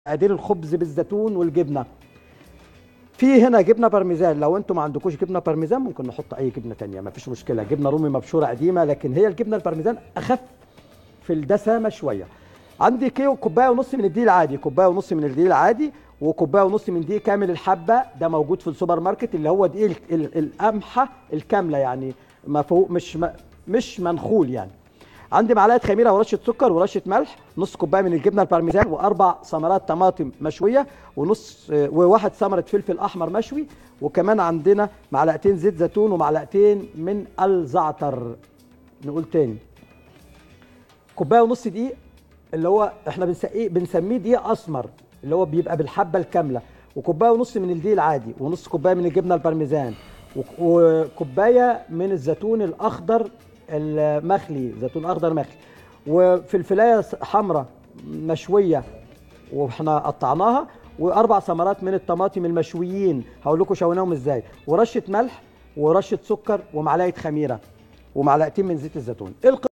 مقادير الخبز بالزيتون والجبنه في هنا جبنه بارميزان لو انتم ما عندكوش جبنه بارميزان ممكن نحط اي جبنه تانية ما فيش مشكله جبنه رومي مبشوره قديمه لكن هي الجبنه البارميزان اخف في الدسامه شويه عندي كيلو كوبايه ونص من الدقيق العادي كوبايه ونص من الدقيق العادي وكوبايه ونص من دقيق كامل الحبه ده موجود في السوبر ماركت اللي هو دقيق ال- ال- القمحه الكامله يعني ما فوق مش ما مش منخول يعني عندي معلقه خميره ورشه سكر ورشه ملح نص كوبايه من الجبنه البارميزان واربع ثمرات طماطم مشويه ونص آه، وواحد ثمره فلفل احمر مشوي وكمان عندنا معلقتين زيت زيتون ومعلقتين من الزعتر نقول تاني كوبايه ونص دقيق اللي هو احنا بنسميه بنسميه دقيق اسمر اللي هو بيبقى بالحبه الكامله وكوبايه ونص من الدقيق العادي ونص كوبايه من الجبنه البارميزان وك- وكوبايه من الزيتون الاخضر المخلي زيتون اخضر مخلي وفلفلايه حمراء مشويه واحنا قطعناها واربع ثمرات من الطماطم المشويين هقول لكم شويناهم ازاي ورشه ملح ورشه سكر ومعلقه خميره ومعلقتين من زيت الزيتون إيه الق-